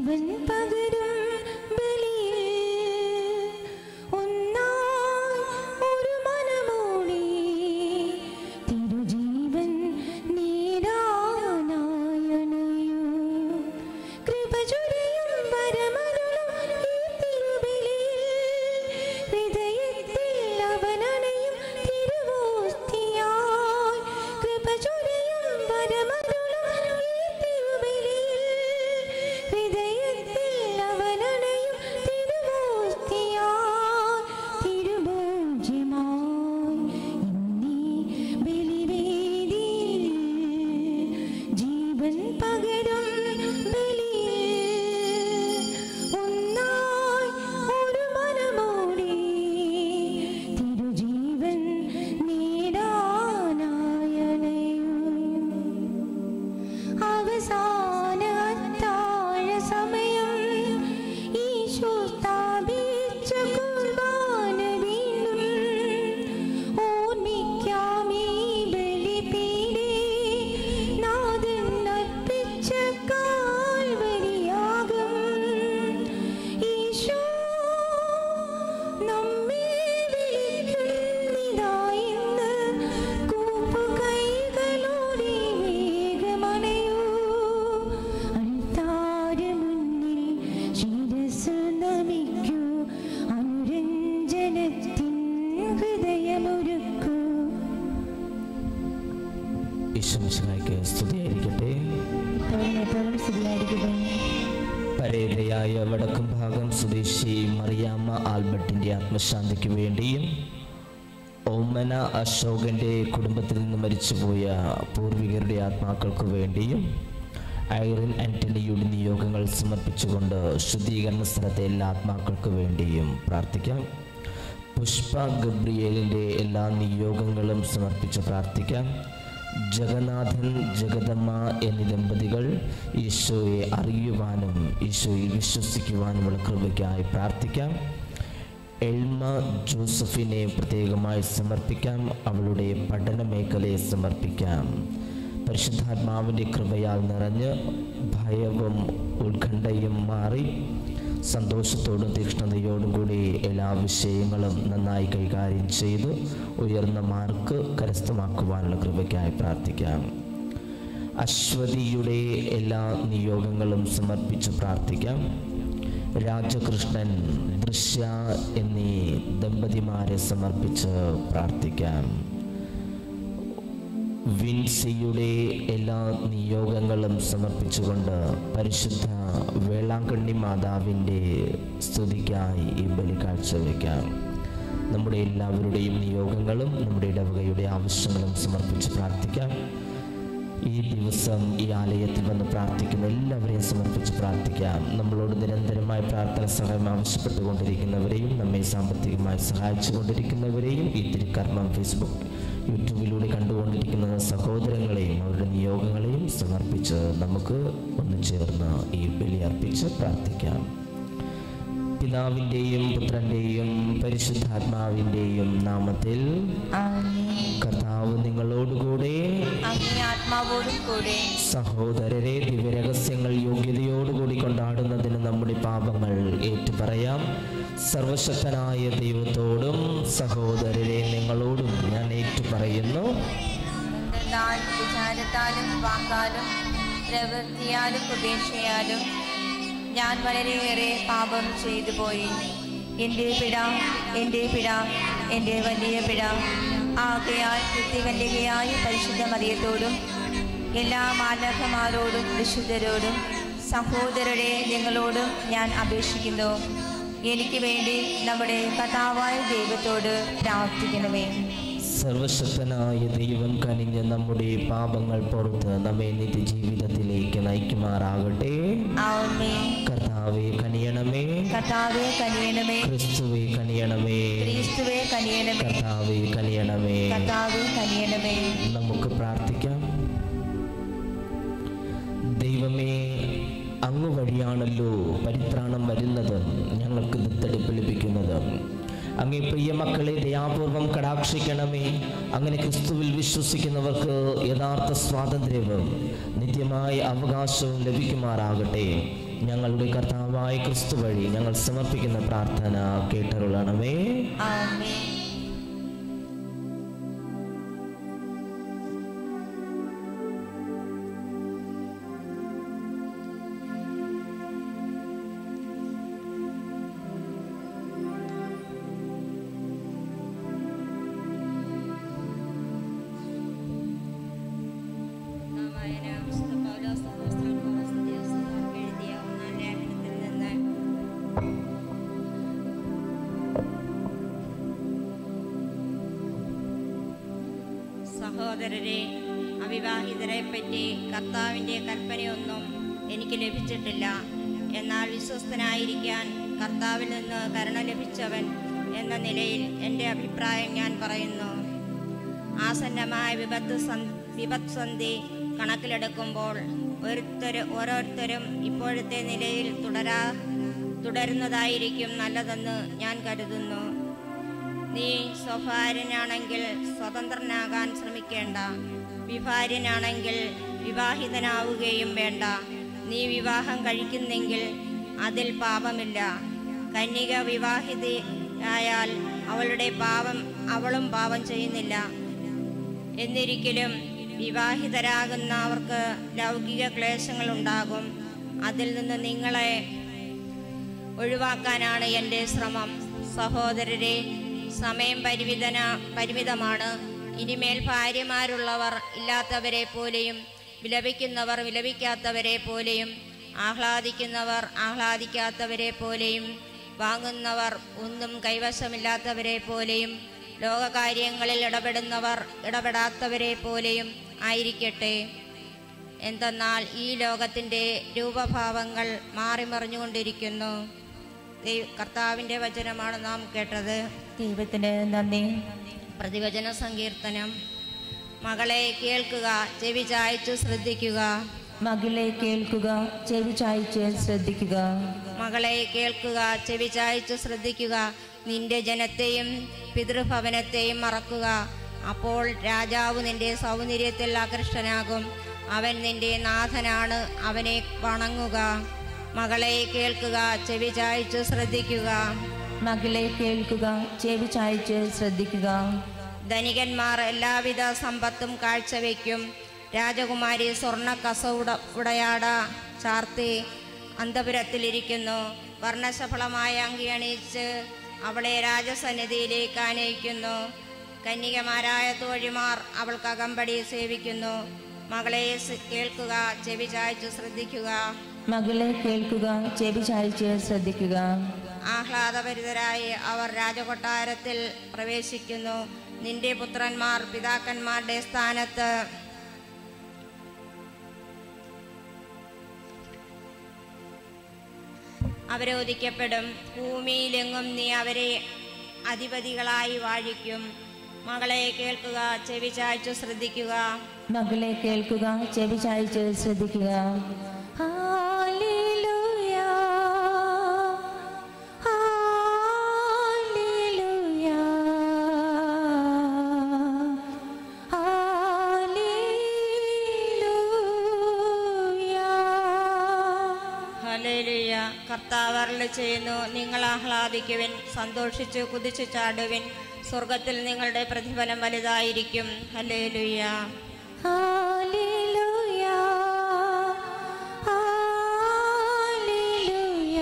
ജീവൻ പകരും ബലിയിൽ ഒന്നായി ഒരു മനമോടെ തിരുജീവൻ നേടാനായണയൂ കൃപ ചൊരിയും വരമരുളും ഈ തിരുബലിയിൽ ഹൃദയത്തിൽ അവനണയും തിരുവോസ്തിയായി കൃപ ചൊരിയും വരമരുളും ഈ തിരുബലിയിൽ ഹൃദയത്തിൽ അവനണയും തിരുവോസ്തിയായി തിരുഭോജ്യമായി ഇന്നീ ബലിവേദിയിൽ ജീവൻ പകരും ബലിയിൽ ഒന്നായി ഒരു മനമോടെ തിരുജീവൻ നേടാനായണയും അവസാന അത്താഴ സമയം ഈശോ സ്ഥാപിച്ച കുർബാന വീണ്ടും ഓർമ്മിക്കാം ഈ ബലിപീഠേ നാഥൻ അർപ്പിച്ച കാൽവരിയാകും ഈശോ നമ്മെ വിളിക്കുന്നിതാ ഇന്ന് കൂപ്പുകൈകളോടെ വേഗമണയൂ അൾത്താര മുന്നിൽ ശിരസ് നമിക്കൂ അനുരഞ്ജനത്തിൻ ഹൃദയമൊരുക്കൂ ഈശ്വമിശിഹായ്ക്ക് സ്തുതിയായിരിക്കട്ടെ എപ്പോഴും എപ്പോഴും സ്ഥിതിയായിരിക്കട്ടെ പരേതയായ വടക്കും ഭാഗം സ്വദേശി മറിയാമ്മ ആൽബർട്ടിൻ്റെ ആത്മശാന്തിക്ക് വേണ്ടിയും ഓമന അശോകൻ്റെ കുടുംബത്തിൽ നിന്ന് മരിച്ചുപോയ പൂർവികരുടെ ആത്മാക്കൾക്ക് വേണ്ടിയും ഐറിൻ ആൻ്റണിയുടെ നിയോഗങ്ങൾ സമർപ്പിച്ചുകൊണ്ട് ശുദ്ധീകരണ സ്ഥലത്തെ എല്ലാ ആത്മാക്കൾക്ക് വേണ്ടിയും പ്രാർത്ഥിക്കാം പുഷ്പ ഗബ്രിയേലിൻ്റെ എല്ലാ നിയോഗങ്ങളും സമർപ്പിച്ച് പ്രാർത്ഥിക്കാം ജഗന്നാഥൻ ജഗദമ്മ എന്നീ ദമ്പതികൾ ഈശോയെ അറിയുവാനും ഈശോയിൽ വിശ്വസിക്കുവാനുമുള്ള കൃപയ്ക്കായി പ്രാർത്ഥിക്കാം എൽമ ജോസഫിനെ പ്രത്യേകമായി സമർപ്പിക്കാം അവളുടെ പഠന മേഖലയെ സമർപ്പിക്കാം പരിശുദ്ധാത്മാവിൻ്റെ കൃപയാൽ നിറഞ്ഞ് ഭയവും ഉത്കണ്ഠയും മാറി സന്തോഷത്തോടും തീക്ഷ്ണതയോടും കൂടി എല്ലാ വിഷയങ്ങളും നന്നായി കൈകാര്യം ചെയ്ത് ഉയർന്ന മാർക്ക് കരസ്ഥമാക്കുവാനുള്ള കൃപയ്ക്കായി പ്രാർത്ഥിക്കാം അശ്വതിയുടെ എല്ലാ നിയോഗങ്ങളും സമർപ്പിച്ച് പ്രാർത്ഥിക്കാം രാജകൃഷ്ണൻ ദൃശ്യ എന്നീ ദമ്പതിമാരെ സമർപ്പിച്ച് പ്രാർത്ഥിക്കാം വിൻസിയുടെ എല്ലാ നിയോഗങ്ങളും സമർപ്പിച്ചുകൊണ്ട് പരിശുദ്ധ വേളാങ്കണ്ണി മാതാവിൻ്റെ സ്തുതിക്കായി ഈ ബലി കാഴ്ചവെക്കാം നമ്മുടെ എല്ലാവരുടെയും നിയോഗങ്ങളും നമ്മുടെ ഇടവകയുടെ ആവശ്യങ്ങളും സമർപ്പിച്ച് പ്രാർത്ഥിക്കാം ഈ ദിവസം ഈ ആലയത്തിൽ വന്ന് പ്രാർത്ഥിക്കുന്ന എല്ലാവരെയും സമർപ്പിച്ച് പ്രാർത്ഥിക്കാം നമ്മളോട് നിരന്തരമായി പ്രാർത്ഥന സഹായം ആവശ്യപ്പെട്ടുകൊണ്ടിരിക്കുന്നവരെയും നമ്മെ സാമ്പത്തികമായി സഹായിച്ചുകൊണ്ടിരിക്കുന്നവരെയും ഈ തിരുക്കർമ്മം ഫേസ്ബുക്ക് യൂട്യൂബിലൂടെ കണ്ടുകൊണ്ടിരിക്കുന്ന സഹോദരങ്ങളെയും അവരുടെ നിയോഗങ്ങളെയും സമർപ്പിച്ച് നമുക്ക് ഒന്ന് ചേർന്ന് ഈ ബലി അർപ്പിച്ച് പ്രാർത്ഥിക്കാം പിതാവിൻ്റെയും പുത്രൻ്റെയും പരിശുദ്ധാത്മാവിൻ്റെയും നാമത്തിൽ കർത്താവ് നിങ്ങളോടുകൂടെ അങ്ങേ ആത്മാവോടും കൂടെ സഹോദരരെ ദിവ്യരഹസ്യങ്ങൾ യോഗ്യതയോടുകൂടി കൊണ്ടാടുന്നതിന് നമ്മുടെ പാപങ്ങൾ ഏറ്റുപറയാം സർവശക്തനായ ദൈവത്തോടും സഹോദരരെ നിങ്ങളോടും ഞാൻ ഏറ്റുപറയുന്നു എന്നാൽ വിചാരത്താലും വാക്കാലും പ്രവൃത്തിയാലും ഉപേക്ഷയാലും ഞാൻ വളരെയേറെ പാപം ചെയ്തു പോയി എൻ്റെ പിഴ എൻ്റെ പിഴ എൻ്റെ വലിയ പിഴ ആകയാൽ കൃത്യകന്യകയായ പരിശുദ്ധ മറിയത്തോടും എല്ലാ മാലാഖമാരോടും വിശുദ്ധരോടും സഹോദരരെ നിങ്ങളോടും ഞാൻ അപേക്ഷിക്കുന്നു എനിക്ക് വേണ്ടി നമ്മുടെ കഥാവായ ദൈവത്തോട് പ്രാർത്ഥിക്കണമേ സർവശക്തനായ ദൈവം കനിഞ്ഞ് നമ്മുടെ പാപങ്ങൾ പുറത്ത് നമ്മെ നിത്യജീവിതത്തിലേക്ക് നയിക്കുമാറാകട്ടെ ആമേൻ കർത്താവെ കനിയണമേ കർത്താവെ കനിയണമേ ക്രിസ്തുവെ കനിയണമേ ക്രിസ്തുവെ കനിയണമേ കർത്താവെ കനിയണമേ കർത്താവെ കനിയണമേ നമുക്ക് പ്രാർത്ഥിക്കാം ദൈവമേ അങ്ങ് വഴിയാണല്ലോ പരിത്രാണം വരുന്നത് ഞങ്ങൾക്ക് ദത്തെടുപ്പ് ലഭിക്കുന്നത് അങ്ങേ പ്രിയ മക്കളെ ദയാപൂർവം കടാക്ഷിക്കണമേ അങ്ങനെ ക്രിസ്തുവിൽ വിശ്വസിക്കുന്നവർക്ക് യഥാർത്ഥ സ്വാതന്ത്ര്യവും നിത്യമായ അവകാശവും ലഭിക്കുമാറാകട്ടെ ഞങ്ങളുടെ കർത്താവായ ക്രിസ്തു വഴി ഞങ്ങൾ സമർപ്പിക്കുന്ന പ്രാർത്ഥന കേട്ടരുളണമേ ആമേൻ വായന വിശുദ്ധ പൗലോസ് അപ്പോസ്തലൻ പൗലോസ് എഴുതിയ ഒന്നാം ലേഖനത്തിൽ നിന്ന് സഹോദരരെ അവിവാഹിതരെ പറ്റി കർത്താവിൻ്റെ കൽപ്പനയൊന്നും എനിക്ക് ലഭിച്ചിട്ടില്ല എന്നാൽ വിശ്വസ്തനായിരിക്കാൻ കർത്താവിൽ നിന്ന് കരുണ ലഭിച്ചവൻ എന്ന നിലയിൽ എൻ്റെ അഭിപ്രായം ഞാൻ പറയുന്നു ആസന്നമായ വിപത്ത് സന് വിപത്ത് സന്ധി കണക്കിലെടുക്കുമ്പോൾ ഓരോരുത്തർ ഓരോരുത്തരും ഇപ്പോഴത്തെ നിലയിൽ തുടരാ തുടരുന്നതായിരിക്കും നല്ലതെന്ന് ഞാൻ കരുതുന്നു നീ സ്വഭാര്യനാണെങ്കിൽ സ്വതന്ത്രനാകാൻ ശ്രമിക്കേണ്ട വിഭാര്യനാണെങ്കിൽ വിവാഹിതനാവുകയും വേണ്ട നീ വിവാഹം കഴിക്കുന്നെങ്കിൽ അതിൽ പാപമില്ല കന്യക വിവാഹിതയായാൽ അവളുടെ പാപം അവളും പാപം ചെയ്യുന്നില്ല എന്നിരിക്കലും വിവാഹിതരാകുന്നവർക്ക് ലൗകിക ക്ലേശങ്ങൾ ഉണ്ടാകും അതിൽ നിന്ന് നിങ്ങളെ ഒഴിവാക്കാനാണ് എൻ്റെ ശ്രമം സഹോദരരെ സമയം പരിമിതന പരിമിതമാണ് ഇനിമേൽ ഭാര്യമാരുള്ളവർ ഇല്ലാത്തവരെ പോലെയും വിലപിക്കുന്നവർ വിലപിക്കാത്തവരെ പോലെയും ആഹ്ലാദിക്കുന്നവർ ആഹ്ലാദിക്കാത്തവരെ പോലെയും വാങ്ങുന്നവർ ഒന്നും കൈവശമില്ലാത്തവരെ പോലെയും ലോകകാര്യങ്ങളിൽ ഇടപെടുന്നവർ ഇടപെടാത്തവരെ പോലെയും ആയിരിക്കട്ടെ എന്തെന്നാൽ ഈ ലോകത്തിൻ്റെ രൂപഭാവങ്ങൾ മാറിമറിഞ്ഞുകൊണ്ടിരിക്കുന്നു ദൈവ കർത്താവിൻ്റെ വചനമാണ് നാം കേട്ടത് ദൈവത്തിന് നന്ദി പ്രതിവചന സങ്കീർത്തനം മകളെ കേൾക്കുക ചെവി ചായച്ചു ശ്രദ്ധിക്കുക മകളെ കേൾക്കുക ചെവി ചായ്ച്ച് ശ്രദ്ധിക്കുക മകളെ കേൾക്കുക ചെവി ചായച്ചു ശ്രദ്ധിക്കുക നിന്റെ ജനത്തെയും പിതൃഭവനത്തെയും മറക്കുക അപ്പോൾ രാജാവ് നിന്റെ സൗന്ദര്യത്തിൽ ആകൃഷ്ടനാകും അവൻ നിന്റെ നാഥനാണ് അവനെ വണങ്ങുക മകളെ കേൾക്കുക ചെവി ചായച്ചു ശ്രദ്ധിക്കുക മകളെ കേൾക്കുക ചെവി ചായ്ച്ച് ശ്രദ്ധിക്കുക ധനികന്മാർ എല്ലാവിധ സമ്പത്തും കാഴ്ചവെക്കും രാജകുമാരി സ്വർണ്ണ കസവുട ഉടയാട ചാർത്തി അന്തപുരത്തിലിരിക്കുന്നു വർണ്ണശഫളമായ അങ്കി അണിയിച്ച് അവളെ രാജസന്നിധിയിലേക്ക് ആനയിക്കുന്നു കന്യകമാരായ തോഴിമാർ അവൾക്ക് അകമ്പടി സേവിക്കുന്നു മകളെ സ് കേൾക്കുക ചെവി ചായ്ച്ചു ശ്രദ്ധിക്കുക മകളെ കേൾക്കുക ചെവി ചായ്ച്ച് ശ്രദ്ധിക്കുക ആഹ്ലാദഭരിതരായി അവർ രാജകൊട്ടാരത്തിൽ പ്രവേശിക്കുന്നു നിന്റെ പുത്രന്മാർ പിതാക്കന്മാരുടെ സ്ഥാനത്ത് അവരോധിക്കപ്പെടും ഭൂമിയിലെങ്ങും നീ അവരെ അധിപതികളായി വാഴിക്കും മകളെ കേൾക്കുക ചെവി ചായ്ച്ചു ശ്രദ്ധിക്കുക മകളെ കേൾക്കുക ചെവി ചായ്ച്ച് ശ്രദ്ധിക്കുക ഹല്ലേലൂയ, ഹല്ലേലൂയ, ഹല്ലേലൂയ. ഹല്ലേലൂയ കർത്താവ് അരുളി ചെയ്യുന്നു നിങ്ങൾ ആഹ്ലാദിക്കുവിൻ സന്തോഷിച്ചു കുതിച്ചു ചാടുവിൻ സ്വർഗത്തിൽ നിങ്ങളുടെ പ്രതിഫലം വലുതായിരിക്കും ഹല്ലേലൂയ ഹല്ലേലൂയ, ഹല്ലേലൂയ,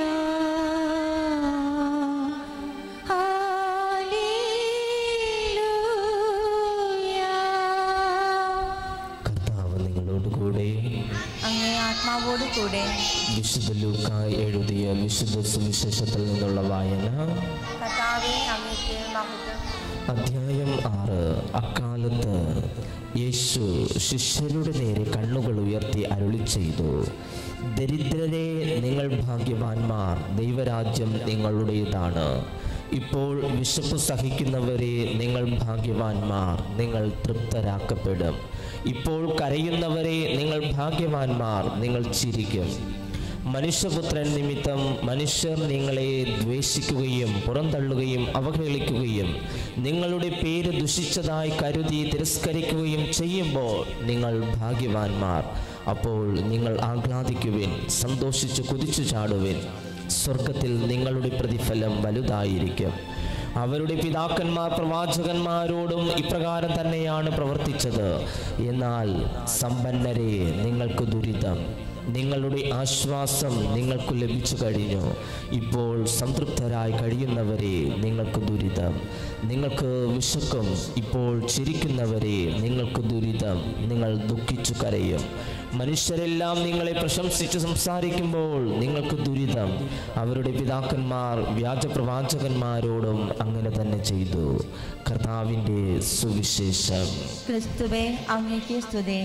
ഹല്ലേലൂയ. കർത്താവ് നിങ്ങളോടുകൂടെ അങ്ങേ ആത്മാവോട് കൂടെ വിശുദ്ധ ലൂക്ക എഴുതിയ വിശുദ്ധ സുവിശേഷത്തിൽ നിന്നുള്ള വായന കർത്താവെ അങ്ങേക്ക് മഹത്വം അധ്യായം ആറ് അക്കാലത്ത് യേശു ശിഷ്യരുടെ നേരെ കണ്ണുകൾ ഉയർത്തി അരുളി ചെയ്തു ദരിദ്രരെ നിങ്ങൾ ഭാഗ്യവാന്മാർ ദൈവരാജ്യം നിങ്ങളുടേതാണ് ഇപ്പോൾ വിശപ്പ് സഹിക്കുന്നവരെ നിങ്ങൾ ഭാഗ്യവാന്മാർ നിങ്ങൾ തൃപ്തരാക്കപ്പെടും ഇപ്പോൾ കരയുന്നവരെ നിങ്ങൾ ഭാഗ്യവാന്മാർ നിങ്ങൾ ചിരിക്കും മനുഷ്യപുത്രൻ നിമിത്തം മനുഷ്യർ നിങ്ങളെ ദ്വേഷിക്കുകയും പുറന്തള്ളുകയും അവഹേളിക്കുകയും നിങ്ങളുടെ പേര് ദുഷിച്ചതായി കരുതി തിരസ്കരിക്കുകയും ചെയ്യുമ്പോൾ നിങ്ങൾ ഭാഗ്യവാന്മാർ അപ്പോൾ നിങ്ങൾ ആഹ്ലാദിക്കുവിൻ സന്തോഷിച്ച് കുതിച്ചു ചാടുവിൻ സ്വർഗത്തിൽ നിങ്ങളുടെ പ്രതിഫലം വലുതായിരിക്കും അവരുടെ പിതാക്കന്മാർ പ്രവാചകന്മാരോടും ഇപ്രകാരം തന്നെയാണ് പ്രവർത്തിച്ചത് എന്നാൽ സമ്പന്നരെ നിങ്ങൾക്ക് ദുരിതം നിങ്ങളുടെ ആശ്വാസം നിങ്ങൾക്ക് ലഭിച്ചു കഴിഞ്ഞു ഇപ്പോൾ സംതൃപ്തരായി കഴിയുന്നവരെ നിങ്ങൾക്ക് ദുരിതം നിങ്ങൾക്ക് വിശക്കും ഇപ്പോൾ ചിരിക്കുന്നവരെ നിങ്ങൾക്ക് ദുരിതം നിങ്ങൾ ദുഃഖിച്ചു കരയും മനുഷ്യരെല്ലാം നിങ്ങളെ പ്രശംസിച്ച് സംസാരിക്കുമ്പോൾ നിങ്ങൾക്ക് ദുരിതം അവരുടെ പിതാക്കന്മാർ വ്യാജ പ്രവാചകന്മാരോടും അങ്ങനെ തന്നെ ചെയ്തു കർത്താവിൻ്റെ സുവിശേഷം ക്രിസ്തുവേ അങ്ങേക്ക് സ്തുതി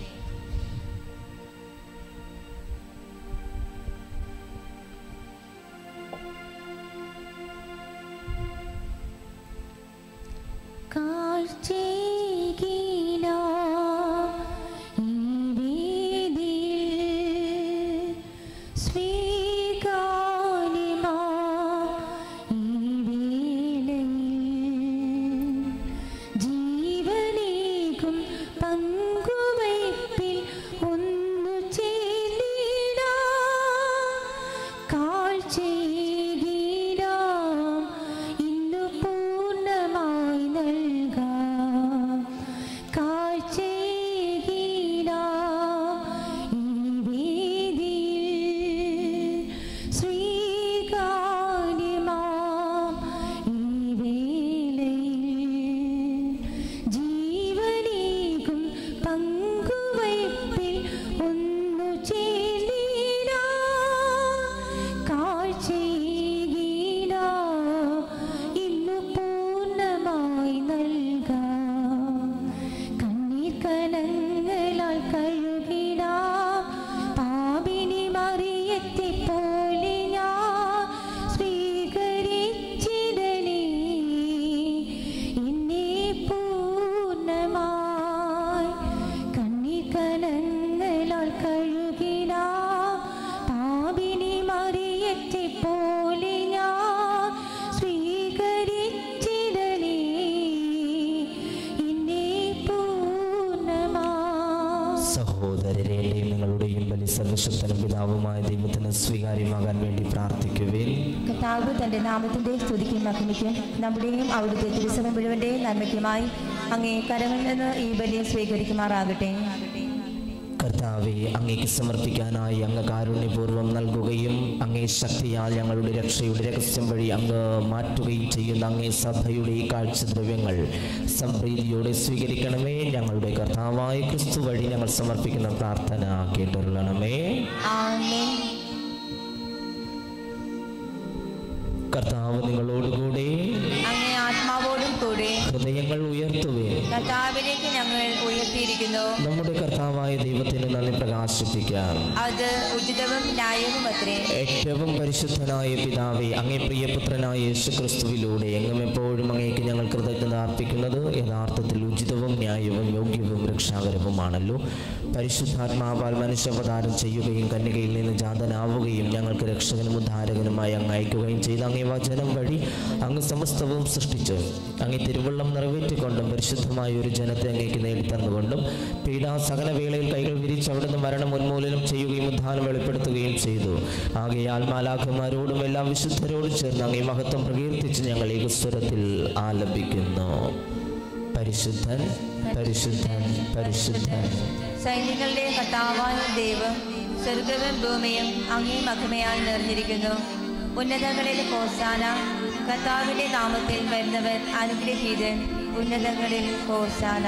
കാഴ്ചയില ഈ വേദിയിൽ സ്വീകാര്യമാ ഈ വേളയിൽ ജീവനേകും പങ്കുവയ്പിൽ ഒന്നു ചേർന്നിടാം കാഴ്ചയിടാം ഇന്നു പൂർണ്ണമായി നൽകാം കാഴ്ചയിടാം ഈ വേദിയിൽ സ്വീകാര്യമാം ഈ വേളയിൽ ജീവനേകും പങ്കുവയ്പിൽ ഒന്നു ചേർന്നിടാം കാഴ്ചയിടാം ഇന്നു പൂർണ്ണമായി നൽകാം കണ്ണീർ കലങ്ങളാൽ കഴുകിടാം പാപിനി മറിയത്തെ പോലെ ഞാൻ സ്വീകരിച്ചിടണേ എന്നെ പൂർണ്ണമായി കണ്ണീർ കലങ്ങളാൽ കഴുകിടാം പാപിനി മറിയത്തെ പോലെ ഞാൻ സ്വീകരിച്ചിടണേ എന്നെ പൂർണ്ണമായി സഹോദരരെയും നിങ്ങളുടെയും ബലി സർവശക്തനും പിതാവുമായ ദൈവത്തിന് സ്വീകാര്യമാകാൻ വേണ്ടി പ്രാർത്ഥിക്കുവേൻ കർത്താവ് തന്റെ നാമത്തിന്റെ സ്തുതിക്കും മഹിമയ്ക്കും നമ്മുടെയും അവിടുത്തെ തിരുസഭ മുഴുവന്റെയും നന്മയ്ക്കുമായി അങ്ങേ കരങ്ങളിൽ നിന്ന് ഈ ബലിയെ സ്വീകരിക്കുമാറാകട്ടെ കർത്താവെ അങ്ങേക്ക് സമർപ്പിക്കാനായി അങ്ങ് കാരുണ്യപൂർവ്വം നൽകുകയും അങ്ങേ ശക്തിയാൽ ഞങ്ങളുടെ രക്ഷയുടെ രഹസ്യം വഴി അങ്ങ് മാറ്റുകയും ചെയ്യുന്ന അങ്ങേ സഭയുടെ ഈ കാഴ്ചദ്രവ്യങ്ങൾ സംപ്രീതിയോടെ സ്വീകരിക്കണമേ ഞങ്ങളുടെ കർത്താവായ ക്രിസ്തു വഴി ഞങ്ങൾ സമർപ്പിക്കുന്ന പ്രാർത്ഥന കേട്ടുള്ളണമേ ആമേൻ കർത്താവ് നിങ്ങളോടുകൂടെ അങ്ങേ ആത്മാവോടും കൂടെ ഹൃദയങ്ങൾ ഉയർത്തുവേ കർത്താവിലേക്ക് ഞങ്ങൾ ഉയർത്തിയിരിക്കുന്നു നമ്മുടെ കർത്താവായ ദൈവത്തിന് നന്ദി പ്രകാശിപ്പിക്കാം അത് ഉചിതവും ന്യായവും അത്രേ ഏറ്റവും പരിശുദ്ധനായ പിതാവേ അങ്ങേ പ്രിയപുത്രനായ യേശു ക്രിസ്തുവിലൂടെ എങ്ങും എപ്പോഴും അങ്ങേക്ക് ഞങ്ങൾ കൃതജ്ഞത അർപ്പിക്കുന്നത് യഥാർത്ഥത്തിൽ ഉചിതവും ന്യായവും യോഗ്യവും രക്ഷാകരവുമാണല്ലോ പരിശുദ്ധാത്മാവാൽ മനുഷ്യാവതാരം ചെയ്യുകയും കന്യകയിൽ നിന്ന് ജാതനാവുകയും ഞങ്ങൾക്ക് രക്ഷകനും ഉദ്ധാരകനുമായി അങ്ങ് അയക്കുകയും ചെയ്ത അങ്ങേ വചനം വഴി അങ്ങ് സമസ്തവും സൃഷ്ടിച്ചു അങ്ങേ തിരുവള്ളം നിറവേറ്റിക്കൊണ്ടും പരിശുദ്ധമായ ഒരു ജനത്തെ അങ്ങേക്ക് നേടിത്തന്നുകൊണ്ടും പീഡാ സകല വേളയിൽ കൈകൾ വിരിച്ച് അവിടുന്ന് മരണം ഉന്മൂലനം ചെയ്യുകയും ഉദ്ധാനം വെളിപ്പെടുത്തുകയും ചെയ്തു ആകയാൽ മാലാഖമാരോടും എല്ലാ വിശുദ്ധരോടും ചേർന്ന് അങ്ങേ മഹത്വം പ്രകീർത്തിച്ച് ഞങ്ങൾ ഏകസ്വരത്തിൽ ആലപിക്കുന്നു പരിശുദ്ധൻ പരിശുദ്ധൻ പരിശുദ്ധൻ സൈന്യങ്ങളുടെ കർത്താവായ ദൈവം സ്വർഗവും ഭൂമിയും അങ്ങേ മഹിമയാൽ നിറഞ്ഞിരിക്കുന്നു ഉന്നതങ്ങളിൽ ഹോസാന കർത്താവിന്റെ നാമത്തിൽ വരുന്നവർ അനുഗ്രഹീതൻ ഉന്നതങ്ങളിൽ ഹോസാന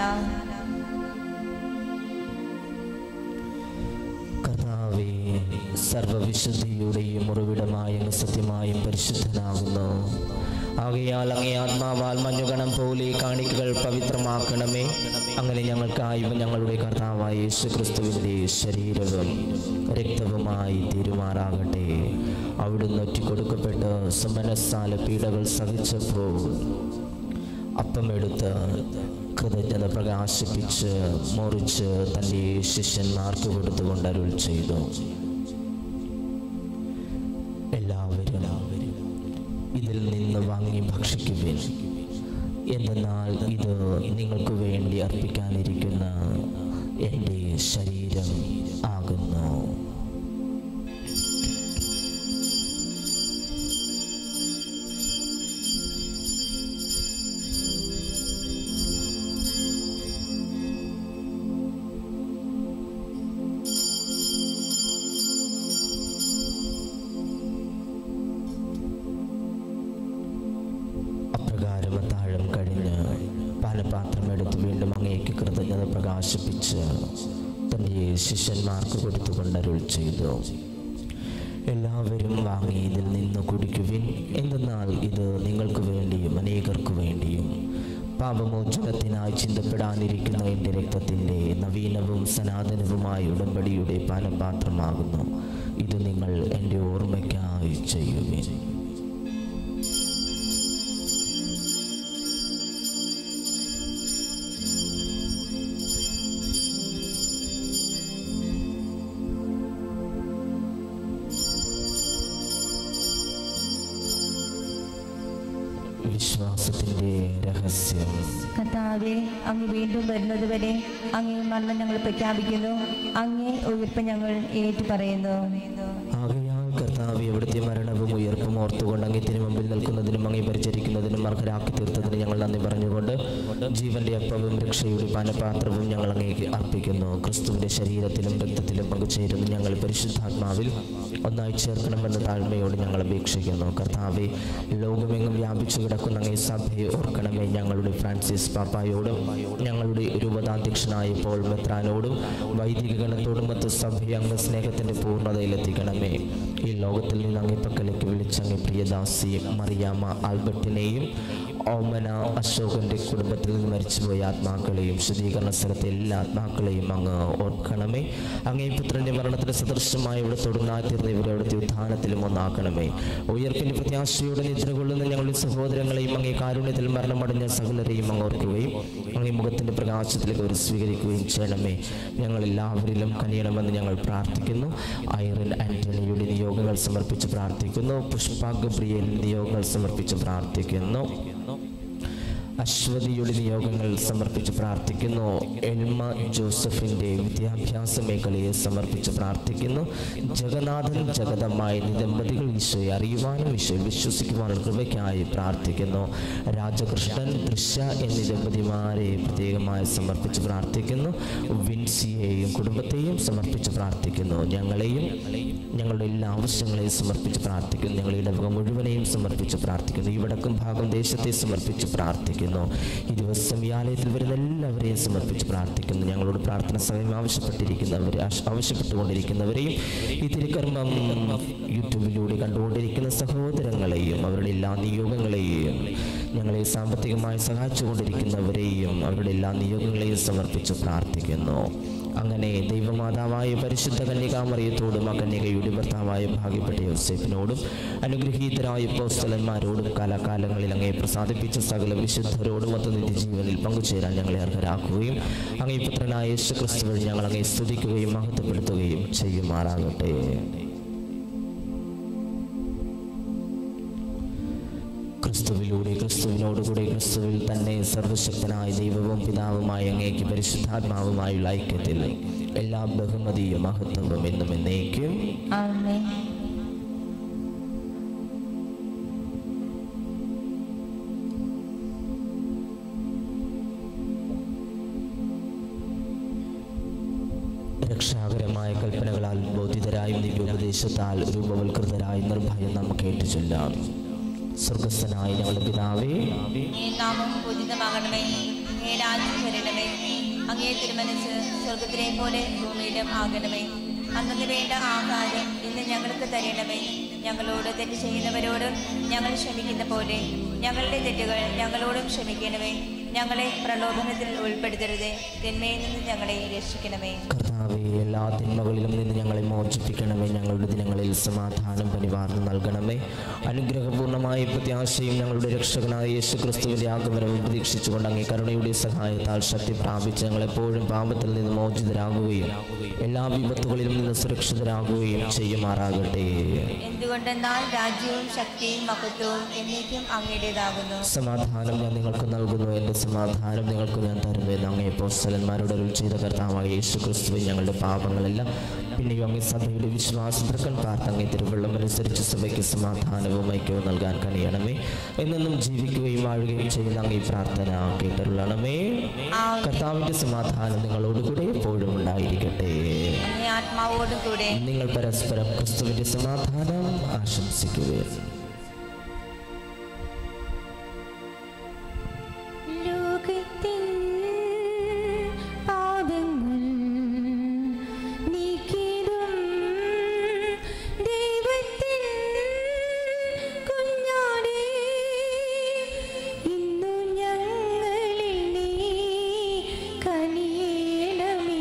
കർത്താവേ സർവവിശുദ്ധിയുടെയും ഉറവിടമായ അങ്ങ് സത്യമായും പരിശുദ്ധനാകുന്നു ആകയാൽ അങ്ങേ ആത്മാവാൽ മഞ്ഞുകണം പോലെ കാണിക്കകൾ പവിത്രമാക്കണമേ അങ്ങനെ ഞങ്ങൾക്കായി ഞങ്ങളുടെ കർത്താവായ യേശു ക്രിസ്തുവിൻ്റെ ശരീരവും രക്തവുമായി തീരുമാറാകട്ടെ അവിടുന്ന് ഒറ്റിക്കൊടുക്കപ്പെട്ട് സുമനസ്സാല പീഡകൾ സഹിച്ചപ്പോൾ അപ്പമെടുത്ത് കൃതജ്ഞത പ്രകാശിപ്പിച്ച് മുറിച്ച് തൻ്റെ ശിഷ്യന്മാർക്ക് കൊടുത്തുകൊണ്ട് അരുൾ ചെയ്തു എല്ലാവരും ഇതിൽ നിന്ന് വാങ്ങി ഭക്ഷിക്കുവിൻ എന്തെന്നാൽ ഇത് നിങ്ങൾക്ക് വേണ്ടി അർപ്പിക്കാനിരിക്കുന്ന എൻ്റെ ശരീരം ആകുന്നു അപ്രകാരം താഴം കഴിഞ്ഞ് പാനപാത്രം എടുത്ത് വീണ്ടും അങ്ങേക്ക് കൃതജ്ഞത പ്രകാശിപ്പിച്ച് തൻ്റെ ശിഷ്യന്മാർക്ക് കൊടുത്തുകൊണ്ട് അരുൾ ചെയ്തു എല്ലാവരും വാങ്ങി ഇതിൽ നിന്ന് കുടിക്കുവിൻ എന്തെന്നാൽ ഇത് നിങ്ങൾക്ക് വേണ്ടിയും അനേകർക്ക് വേണ്ടിയും പാപമോചനത്തിനായി ചിന്തപ്പെടാനിരിക്കുന്ന എൻ്റെ രക്തത്തിൻ്റെ നവീനവും സനാതനവുമായ ഉടമ്പടിയുടെ പാനപാത്രമാകുന്നു ഇത് നിങ്ങൾ എൻ്റെ ഓർമ്മയ്ക്കായി ചെയ്യുവിൻ വിശ്വാസത്തിൻ്റെ രഹസ്യം കർത്താവെ അങ്ങ് വീണ്ടും വരുന്നതുവരെ അങ്ങേ മരണം ഞങ്ങൾ പ്രഖ്യാപിക്കുന്നു അങ്ങേ ഉയർപ്പ് ഞങ്ങൾ ഏറ്റു പറയുന്നു ആകയാൽ കർത്താവ് എവിടുത്തെ മരണവും ഉയർപ്പും ഓർത്തുകൊണ്ട് അങ്ങത്തിന് മുമ്പിൽ നിൽക്കുന്നതിനും അങ്ങേ പരിചരിക്കുന്നതിനും അർഹരാക്കി തീർത്തതിന് ഞങ്ങൾ നന്ദി പറഞ്ഞുകൊണ്ട് ജീവന്റെ അപ്പവും രക്ഷയുടെ പാനപാത്രവും ഞങ്ങൾ അങ്ങേക്ക് അർപ്പിക്കുന്നു ക്രിസ്തുവിന്റെ ശരീരത്തിലും രക്തത്തിലും പങ്കുചേരുന്ന ഞങ്ങൾ പരിശുദ്ധാത്മാവിൽ ഒന്നായി ചേർക്കണമെന്ന താഴ്മയോട് ഞങ്ങൾ അപേക്ഷിക്കുന്നു കർത്താവെ ലോകമെങ്ങും വ്യാപിച്ചു കിടക്കുന്ന അങ്ങേ സഭയെ ഓർക്കണമേ ഞങ്ങളുടെ ഫ്രാൻസിസ് പാപ്പായോടും ഞങ്ങളുടെ രൂപതാധ്യക്ഷനായ പോൾ മെത്രാനോടും വൈദിക ഗണത്തോടും മറ്റ് സഭയെ അങ്ങ് സ്നേഹത്തിന്റെ പൂർണ്ണതയിലെത്തിക്കണമേ ഈ ലോകത്തിൽ നിന്ന് അങ്ങേ പക്കലേക്ക് വിളിച്ച അങ്ങേ പ്രിയദാസി മറിയാമ്മ ആൽബർട്ടിനെയും ഓമന അശോകന്റെ കുടുംബത്തിൽ നിന്ന് മരിച്ചുപോയ ആത്മാക്കളെയും ശുദ്ധീകരണ സ്ഥലത്തെ എല്ലാ ആത്മാക്കളെയും അങ്ങ് ഓർക്കണമേ അങ്ങേ പുത്രന്റെ മരണത്തിന് സദൃശമായി ഇവിടെ തൊടുന്നായിത്തീർന്ന ഇവരെ അവിടുത്തെ ഉത്ഥാനത്തിലും ഒന്നാക്കണമേ ഉയർപ്പിന്റെ പ്രത്യാശയോടെ നിദ്ര കൊള്ളുന്ന ഞങ്ങളുടെ സഹോദരങ്ങളെയും അങ്ങേ കാരുണ്യത്തിൽ മരണമടഞ്ഞ സകലരെയും അങ്ങ് ഓർക്കുകയും അങ്ങേ മുഖത്തിന്റെ പ്രകാശത്തിലേക്ക് അവർ സ്വീകരിക്കുകയും ചെയ്യണമേ ഞങ്ങൾ എല്ലാവരിലും കനിയണമെന്ന് ഞങ്ങൾ പ്രാർത്ഥിക്കുന്നു ഐറിൻ ആന്റണിയുടെ നിയോഗങ്ങൾ സമർപ്പിച്ച് പ്രാർത്ഥിക്കുന്നു പുഷ്പ ഗബ്രിയേൽ നിയോഗങ്ങൾ സമർപ്പിച്ച് പ്രാർത്ഥിക്കുന്നു അശ്വതിയുടെ നിയോഗങ്ങൾ സമർപ്പിച്ച് പ്രാർത്ഥിക്കുന്നു എൽമ ജോസഫിൻ്റെ വിദ്യാഭ്യാസ മേഖലയെ സമർപ്പിച്ച് പ്രാർത്ഥിക്കുന്നു ജഗന്നാഥൻ ജഗതമായ ദമ്പതികൾ ഈശോയെ അറിയുവാനും ഈശോയെ വിശ്വസിക്കുവാനും കൃപയ്ക്കായി പ്രാർത്ഥിക്കുന്നു രാജകൃഷ്ണൻ ദൃശ്യ എന്നീ ദമ്പതിമാരെ പ്രത്യേകമായി സമർപ്പിച്ച് പ്രാർത്ഥിക്കുന്നു വിൻസിയെയും കുടുംബത്തെയും സമർപ്പിച്ച് പ്രാർത്ഥിക്കുന്നു ഞങ്ങളെയും ഞങ്ങളുടെ എല്ലാ ആവശ്യങ്ങളെയും സമർപ്പിച്ച് പ്രാർത്ഥിക്കുന്നു ഞങ്ങളുടെ ഇടവക മുഴുവനെയും സമർപ്പിച്ച് പ്രാർത്ഥിക്കുന്നു ഈ വടക്കും ഭാഗം ദേശത്തെ സമർപ്പിച്ച് പ്രാർത്ഥിക്കുന്നു ഈ ദിവസം ഈ ആലയത്തിൽ വരുന്ന എല്ലാവരെയും സമർപ്പിച്ച് പ്രാർത്ഥിക്കുന്നു ഞങ്ങളോട് പ്രാർത്ഥന സമയം ആവശ്യപ്പെട്ടിരിക്കുന്നവരെ ആശ- ആവശ്യപ്പെട്ടുകൊണ്ടിരിക്കുന്നവരെയും ഈ തിരുക്കർമ്മം യൂട്യൂബിലൂടെ കണ്ടുകൊണ്ടിരിക്കുന്ന സഹോദരങ്ങളെയും അവരുടെ എല്ലാ നിയോഗങ്ങളെയും ഞങ്ങളെ സാമ്പത്തികമായി സഹായിച്ചുകൊണ്ടിരിക്കുന്നവരെയും അവരുടെ എല്ലാ നിയോഗങ്ങളെയും സമർപ്പിച്ച് പ്രാർത്ഥിക്കുന്നു അങ്ങനെ ദൈവമാതാവായ പരിശുദ്ധ കന്യകാമറിയത്തോടും ആ കന്യകയുടെ ഭർത്താവായ ഭാഗ്യപ്പെട്ട യോസേഫിനോടും അനുഗ്രഹീതരായ പോസ്തലന്മാരോടും കാലാകാലങ്ങളിൽ അങ്ങേ പ്രസാദിപ്പിച്ച സകല വിശുദ്ധരോടും മൊത്ത നിത്യജീവനിൽ പങ്കുചേരാൻ ഞങ്ങളെ അർഹരാക്കുകയും അങ്ങേ പുത്രനായ യേശു ക്രിസ്തു വഴി ഞങ്ങൾ അങ്ങേ സ്തുതിക്കുകയും മഹത്വപ്പെടുത്തുകയും ചെയ്യുമാറാകട്ടെ ക്രിസ്തുവിലൂടെ ക്രിസ്തുവിനോടുകൂടെ ക്രിസ്തുവിൽ തന്നെ സർവശക്തനായ ദൈവവും പിതാവുമായ അങ്ങേക്ക് പരിശുദ്ധാത്മാവുമായുള്ള ഐക്യത്തിൽ എല്ലാ ബഹുമതിയും മഹത്വവും എന്നും എന്നേക്കും ആമേ രക്ഷാകരമായ കൽപ്പനകളാൽ ബോധിതരായും ദിവ്യോപദേശത്താൽ രൂപവൽകൃതരായി നിർഭയം നമുക്ക് ഏറ്റുചൊല്ലാം സ്വർഗസ്ഥനായ ഞങ്ങളുടെ പിതാവേ അങ്ങേ നാമം പൂജിതമാകണമേ അങ്ങേ രാജ്യം വരണമേ അങ്ങേ തിരുമനസ് സ്വർഗത്തിലെ പോലെ ഭൂമിയിലും ആകണമേ അന്നു വേണ്ട ആഹാരം ഇന്ന് ഞങ്ങൾക്ക് തരണമേ ഞങ്ങളോട് തെറ്റ് ചെയ്യുന്നവരോട് ഞങ്ങൾ ക്ഷമിക്കുന്ന പോലെ ഞങ്ങളുടെ തെറ്റുകൾ ഞങ്ങളോടും ക്ഷമിക്കണമേ ഞങ്ങളെ പ്രലോഭനത്തിൽ ഉൾപ്പെടുത്തരുതേ തിന്മയിൽ നിന്ന് ഞങ്ങളെ രക്ഷിക്കണമേ കർത്താവെ എല്ലാ തിന്മകളിലും നിന്ന് ഞങ്ങളെ മോചിപ്പിക്കണമേ ഞങ്ങളുടെ ദിനങ്ങളിൽ സമാധാനം പരിവാർന്ന് നൽകണമേ അനുഗ്രഹപൂർണ്ണമായ പ്രത്യാശയും ഞങ്ങളുടെ രക്ഷകനായ യേശു ക്രിസ്തുവിൻ്റെ ആഗമനവും പ്രതീക്ഷിച്ചുകൊണ്ട് അങ്ങേ കരുണയുടെ സഹായത്താൽ ശക്തി പ്രാപിച്ച് ഞങ്ങളെപ്പോഴും പാപത്തിൽ നിന്ന് മോചിതരാകുകയും എല്ലാ വിപത്തുകളിലും നിന്ന് സുരക്ഷിതരാകുകയും ചെയ്യുമാറാകട്ടെ എന്തുകൊണ്ടെന്നാൽ രാജ്യവും ശക്തിയും മഹത്വവും എന്നേക്കും അങ്ങയുടേതാകുന്നു സമാധാനം ഞാൻ നിങ്ങൾക്ക് നൽകുന്നു എൻ്റെ സമാധാനം നിങ്ങൾക്ക് ഞാൻ തരുന്നു എന്ന് അങ്ങേ പോസ്റ്റലന്മാരോട് അരുൾ ചെയ്ത കർത്താവായ യേശു ക്രിസ്തുവിൻ ഞങ്ങളുടെ പാപങ്ങളെല്ലാം പിന്നെയും അങ്ങേ സഭയുടെ വിശ്വാസം തൃക്കൺ പാർത്ത് അങ്ങേ തിരുവള്ളം അനുസരിച്ച് സഭയ്ക്ക് സമാധാനവും ഐക്യവും നൽകാൻ കഴിയണമേ എന്നെന്നും ജീവിക്കുകയും വാഴുകയും ചെയ്യുന്ന അങ്ങേ പ്രാർത്ഥന കേട്ടരുളണമേ കർത്താവിൻ്റെ സമാധാനം നിങ്ങളോടുകൂടെ എപ്പോഴും ഉണ്ടായിരിക്കട്ടെ അങ്ങേ ആത്മാവോടും കൂടെ നിങ്ങൾ പരസ്പരം ക്രിസ്തുവിന്റെ സമാധാനം ആശംസിക്കുകയും ലോകത്തിൻ പാപങ്ങൾ നീക്കിടും ദൈവത്തിൻ കുഞ്ഞാടേ ഇന്നു ഞങ്ങളിൽ നീ കനിയേണമേ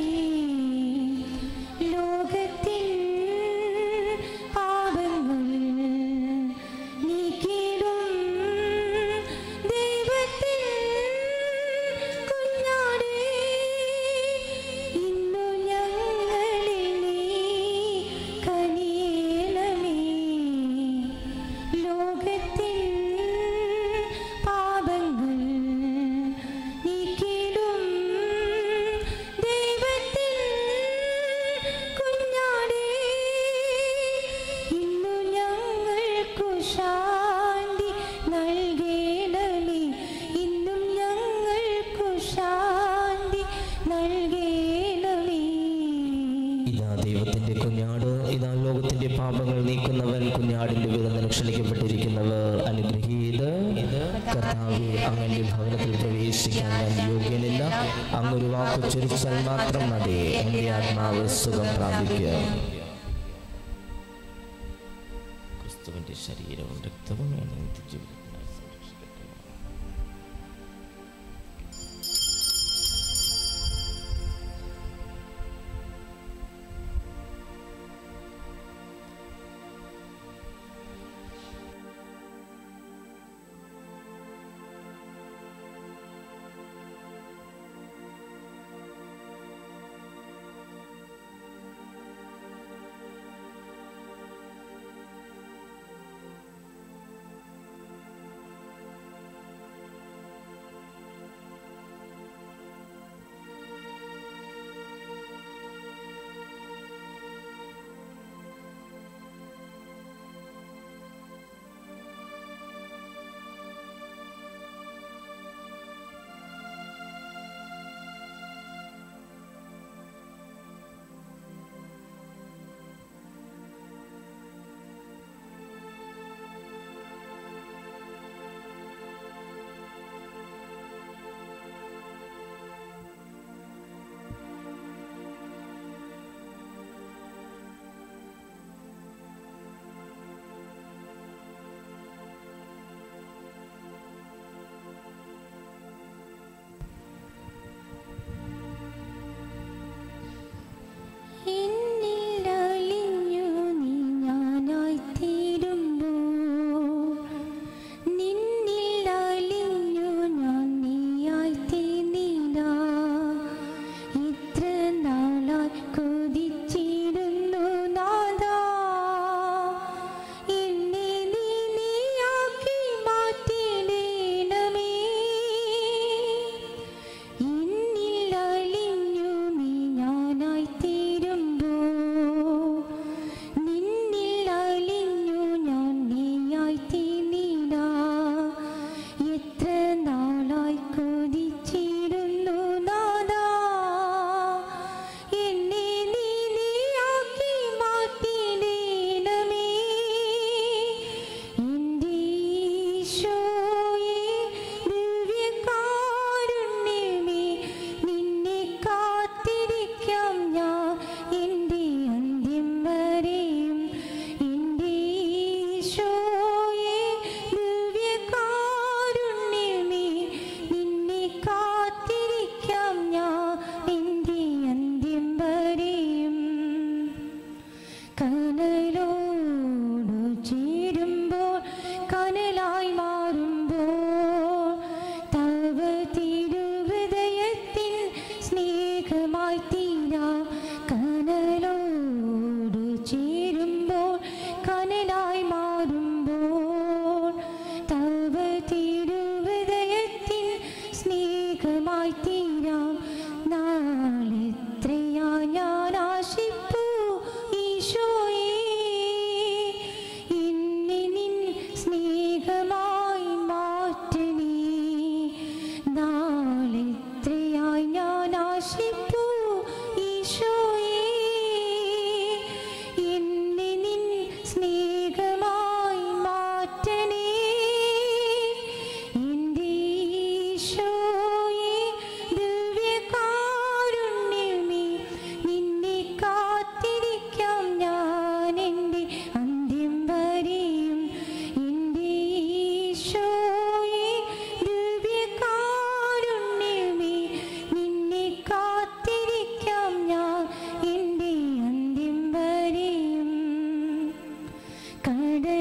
ലോകത്തിൻ പാപങ്ങൾ നീക്കിടും ദൈവത്തിൻ കുഞ്ഞാടേ ഇന്നു ഞങ്ങളിൽ നീ കനിയേണമേ ലോകത്തിൻ പാപങ്ങൾ നീക്കിടും ദൈവത്തിൻ കുഞ്ഞാടേ ഇന്നു ഞങ്ങൾക്കു ശാന്തി നൽകേണമേ ഇന്നും ഞങ്ങൾക്കു ശാന്തി നൽകേണമേ ഇതാ ദൈവത്തിന്റെ കുഞ്ഞാട് ഇതാ ലോകത്തിന്റെ പാപങ്ങൾ നീക്കുന്നവൻ കുഞ്ഞാടിന്റെ വിരുന്നിന് ക്ഷണിക്കപ്പെട്ടിരിക്കുന്നവർ അനുഗ്രഹീത കർത്താവെ അങ്ങന്റെ ഭവനത്തിൽ പ്രവേശിക്കാൻ ഞാൻ യോഗ്യനില്ല അങ്ങൊരു വാക്ക് ചുരുച്ചാൽ മാത്രം മതി എന്റെ ആത്മാവ് സുഖം പ്രാപിക്കുക ക്രിസ്തുവിന്റെ ശരീരവും രക്തവും എന്നെ നിത്യജീവിതത്തിനായി സംരക്ഷിക്കട്ടെ യേശുവേ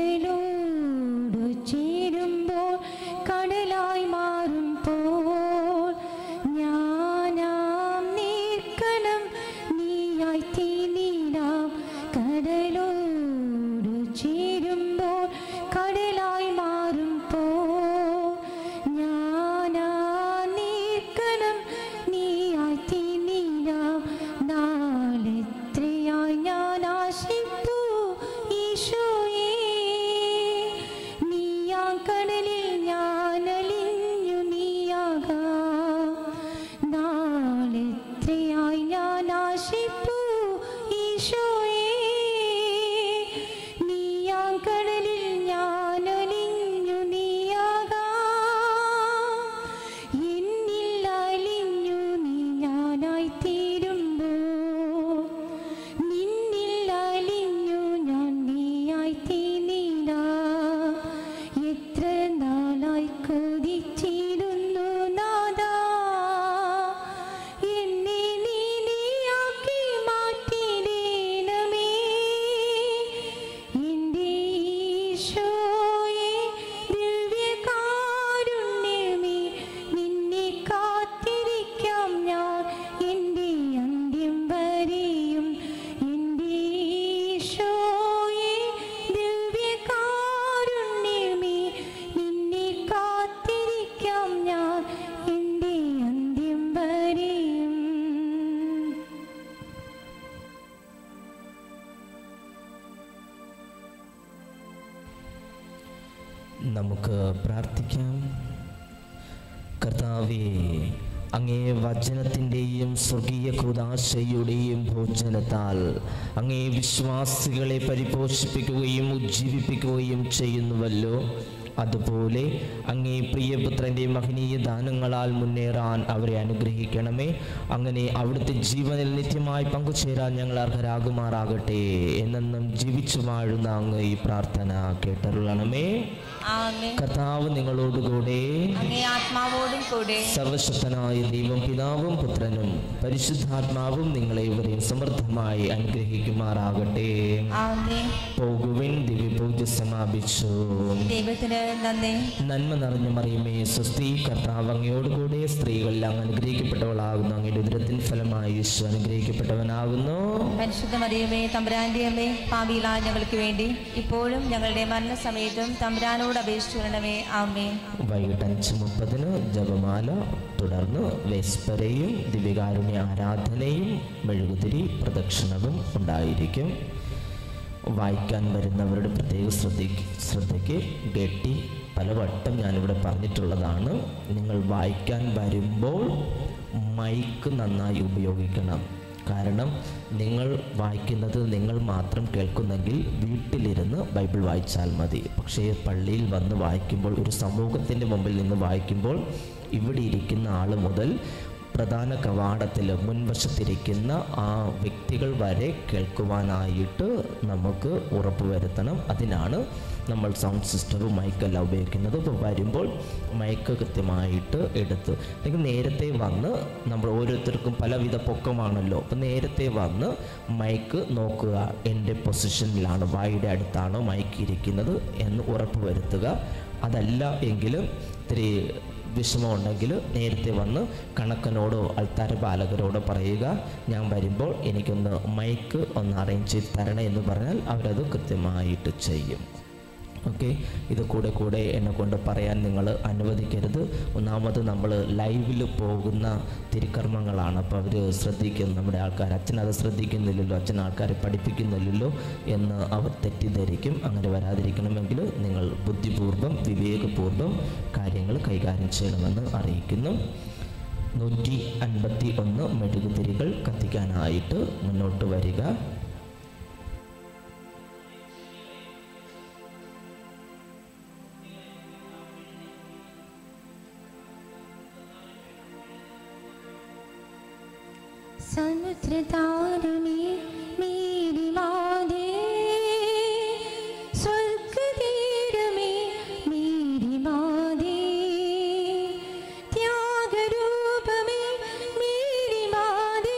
കടലോടു ചേരുമ്പോൾ കടലായി മാറുമ്പോൾ ഞാനാം നീർക്കണം നീയായി തീനീരാം കടലോടു ചേരുമ്പോൾ കടലായി മാറുമ്പോൾ ഞാനാ നീർക്കണം നീയായി തീനീരാം നാളെത്രയായി ഞാൻ ആശിപ്പു ഈശോയേ നീയാ കടലിൽ ഞാൻ അലിഞ്ഞു നീയാകാം നാളെത്രയായി ഞാൻ ആശിപ്പു ഈശോയേ നീയാ കടലിൽ ഞാൻ അലിഞ്ഞു നീയാകാം എന്നിൽ അലിഞ്ഞു നീ ഞാനായി തീരുമ്പോൾ നിന്നിൽ അലിഞ്ഞു ഞാൻ നീയായി തീർന്നില്ല എത്ര നാളായി കൊതിച്ചിരുന്നു നാദാ എന്നെ നീ നീയാക്കി മാറ്റിടേണമേ എൻ്റെ ഈശോയെ ദിവ്യകാരുണ്യമേ നിന്നെ കാത്തിരിക്കാം ഞാൻ എൻ്റെ അന്ത്യം വരെയും എൻ്റെ ഈശോയെ ദിവ്യകാരുണ്യമേ നിന്നെ കാത്തിരിക്കാം ഞാൻ എൻ്റെ അന്ത്യം വരെയും നമുക്ക് പ്രാർത്ഥിക്കാം കർത്താവേ അങ്ങേ വചനത്തിൻ്റെയും സ്വർഗീയ കൃതാശയുടെയും ഭോജനത്താൽ അങ്ങേ വിശ്വാസികളെ പരിപോഷിപ്പിക്കുകയും ഉജ്ജീവിപ്പിക്കുകയും ചെയ്യുന്നുവല്ലോ അതുപോലെ അങ്ങേ പ്രിയപുത്രൻ്റെ മഹനീയ ദാനങ്ങളാൽ മുന്നേറാൻ അവരെ അനുഗ്രഹിക്കണമേ അങ്ങനെ അവിടുത്തെ ജീവനിൽ നിത്യമായി പങ്കുചേരാൻ ഞങ്ങൾ അർഹരാകുമാറാകട്ടെ എന്നെന്നും ജീവിച്ചു വാഴുന്ന അങ്ങ് ഈ പ്രാർത്ഥന കേട്ടരുളണമേ ആമേൻ കർത്താവ് നിങ്ങളോടുകൂടെ അങ്ങേ ആത്മാവോടും കൂടെ സർവശക്തനായ ദൈവം പിതാവും പുത്രനും പരിശുദ്ധാത്മാവും നിങ്ങളെ ഇവരെയും സമൃദ്ധമായി അനുഗ്രഹിക്കുമാറാകട്ടെ ആമേൻ പോകുവിൻ ദിവ്യപൂജ സമാപിച്ചു ദൈവത്തിന് നന്ദി നന്മ നിറഞ്ഞ മറിയുമേ സ്വസ്തി കർത്താവ് അങ്ങയോടുകൂടെ സ്ത്രീകളിൽ അങ്ങ് അനുഗ്രഹിക്കപ്പെട്ടവളാകുന്നു അങ്ങയുടെ ഉദരത്തിൻ ഫലമായി യേശു അനുഗ്രഹിക്കപ്പെട്ടവനാകുന്നു പരിശുദ്ധ മറിയമേ തമ്പുരാന്റെ അമ്മേ പാപിയിലായ ഞങ്ങൾക്ക് വേണ്ടി ഇപ്പോഴും ഞങ്ങളുടെ മരണസമയത്തും തമ്പുരാനോട് അപേക്ഷിച്ചു വരണമേ ആമേ വൈകിട്ട് അഞ്ച് മുപ്പതിന് ജപമാല തുടർന്ന് വെസ്പരയും ദിവ്യകാരുണ്യ ആരാധനയും മെഴുകുതിരി പ്രദക്ഷിണവും ഉണ്ടായിരിക്കും വായിക്കാൻ വരുന്നവരുടെ പ്രത്യേക ശ്രദ്ധയ്ക്ക് ശ്രദ്ധയ്ക്ക് ഗട്ടി പലവട്ടം ഞാനിവിടെ പറഞ്ഞിട്ടുള്ളതാണ് നിങ്ങൾ വായിക്കാൻ വരുമ്പോൾ മൈക്ക് നന്നായി ഉപയോഗിക്കണം കാരണം നിങ്ങൾ വായിക്കുന്നത് നിങ്ങൾ മാത്രം കേൾക്കുന്നെങ്കിൽ വീട്ടിലിരുന്ന് ബൈബിൾ വായിച്ചാൽ മതി പക്ഷേ പള്ളിയിൽ വന്ന് വായിക്കുമ്പോൾ ഒരു സമൂഹത്തിൻ്റെ മുമ്പിൽ നിന്ന് വായിക്കുമ്പോൾ ഇവിടെ ഇരിക്കുന്ന ആൾ മുതൽ പ്രധാന കവാടത്തിൽ മുൻവശത്തിരിക്കുന്ന ആ വ്യക്തികൾ വരെ കേൾക്കുവാനായിട്ട് നമുക്ക് ഉറപ്പുവരുത്തണം അതിനാണ് നമ്മൾ സൗണ്ട് സിസ്റ്റവും മൈക്കെല്ലാം ഉപയോഗിക്കുന്നത് ഇപ്പോൾ വരുമ്പോൾ മൈക്ക് കൃത്യമായിട്ട് എടുത്ത് അല്ലെങ്കിൽ നേരത്തെ വന്ന് നമ്മൾ ഓരോരുത്തർക്കും പലവിധ പൊക്കമാണല്ലോ അപ്പോൾ നേരത്തെ വന്ന് മൈക്ക് നോക്കുക എൻ്റെ പൊസിഷനിലാണ് വായുടെ അടുത്താണോ മൈക്ക് ഇരിക്കുന്നത് എന്ന് ഉറപ്പ് വരുത്തുക അതല്ല എങ്കിലും ഇത്തിരി വിഷമമുണ്ടെങ്കിൽ നേരത്തെ വന്ന് കണക്കനോടോ അൾത്താര പാലകരോടോ പറയുക ഞാൻ വരുമ്പോൾ എനിക്കൊന്ന് മൈക്ക് ഒന്ന് അറേഞ്ച് ചെയ്ത് തരണേ എന്ന് പറഞ്ഞാൽ അവരത് കൃത്യമായിട്ട് ചെയ്യും ഓക്കെ ഇത് കൂടെ കൂടെ എന്നെ കൊണ്ട് പറയാൻ നിങ്ങൾ അനുവദിക്കരുത് ഒന്നാമത് നമ്മൾ ലൈവിൽ പോകുന്ന തിരുക്കർമ്മങ്ങളാണ് അപ്പോൾ അവർ ശ്രദ്ധിക്കും നമ്മുടെ ആൾക്കാർ അച്ഛൻ അത് ശ്രദ്ധിക്കുന്നില്ലല്ലോ അച്ഛൻ ആൾക്കാരെ പഠിപ്പിക്കുന്നില്ലല്ലോ എന്ന് അവർ തെറ്റിദ്ധരിക്കും അങ്ങനെ വരാതിരിക്കണമെങ്കിൽ നിങ്ങൾ ബുദ്ധിപൂർവ്വം വിവേകപൂർവ്വം കാര്യങ്ങൾ കൈകാര്യം ചെയ്യണമെന്ന് അറിയിക്കുന്നു നൂറ്റി അൻപത്തി ഒന്ന് മെഴുകുതിരികൾ കത്തിക്കാനായിട്ട് മുന്നോട്ട് വരിക സമുദ്രതാരണി മേരി മാതേ സ്വർഗതീരമേ മേരി മാതേ ത്യാഗരൂപമേ മേരി മാതേ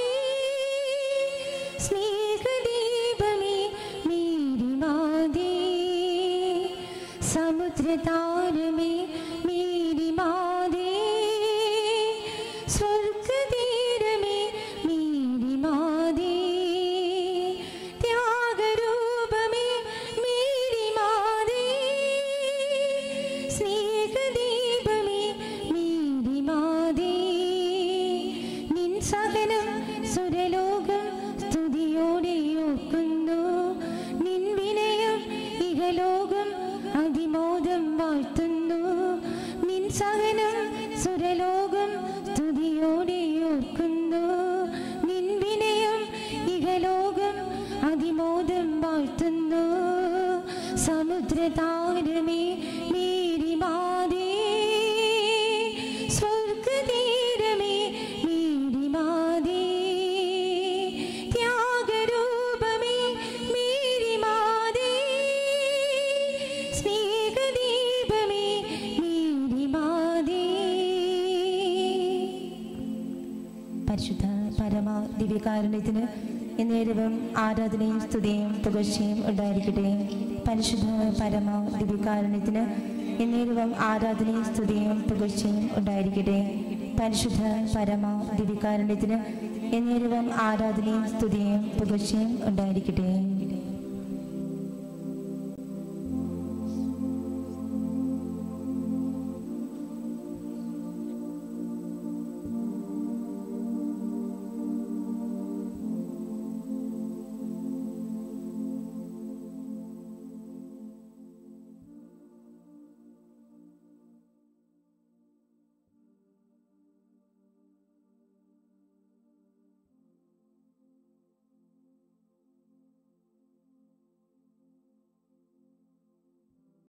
സ്നേഹദീപമേ മേരി മാതേ സമുദ്രതാരമേ മേരി മാതേ സ്വർഗതീരമേ മേരി മാതേ ത്യാഗരൂപമേ മേരി മാതേ സ്നേഹദീപമേ മേരി മാതേ നിൻ സഹനം സുരലോകം സ്തുതിയോടെ ഓർക്കുന്നു നിൻ വിനയം ഇഹലോകം അതിമോദം വാഴ്ത്തുന്നു നിൻ സഹനം സുരലോകം സ്തുതിയോടെ ഓർക്കുന്നു നിൻ വിനയം ഇഹലോകം അതിമോദം വാഴ്ത്തുന്നു സമുദ്രതാരമേ മേരി മാതേ സ്വർഗതീരമേ മേരി മാതേ ത്യാഗരൂപമേ മേരി മാതേ സ്നേഹദീപമേ മേരി മാതേ പരിശുദ്ധ പരമ ദിവ്യകാരുണ്യത്തിന് എന്നേരവും ആരാധനയും സ്തുതിയും പുകഴ്ചയും ഉണ്ടായിരിക്കട്ടെ പരിശുദ്ധ പരമ ദിവ്യകാരുണ്യത്തിന് എന്നേരവും ആരാധനയും സ്തുതിയും പുകഴ്ചയും ഉണ്ടായിരിക്കട്ടെ പരിശുദ്ധ പരമ ദിവ്യകാരുണ്യത്തിന് എന്നേരവും ആരാധനയും സ്തുതിയും പുകഴ്ചയും ഉണ്ടായിരിക്കട്ടെ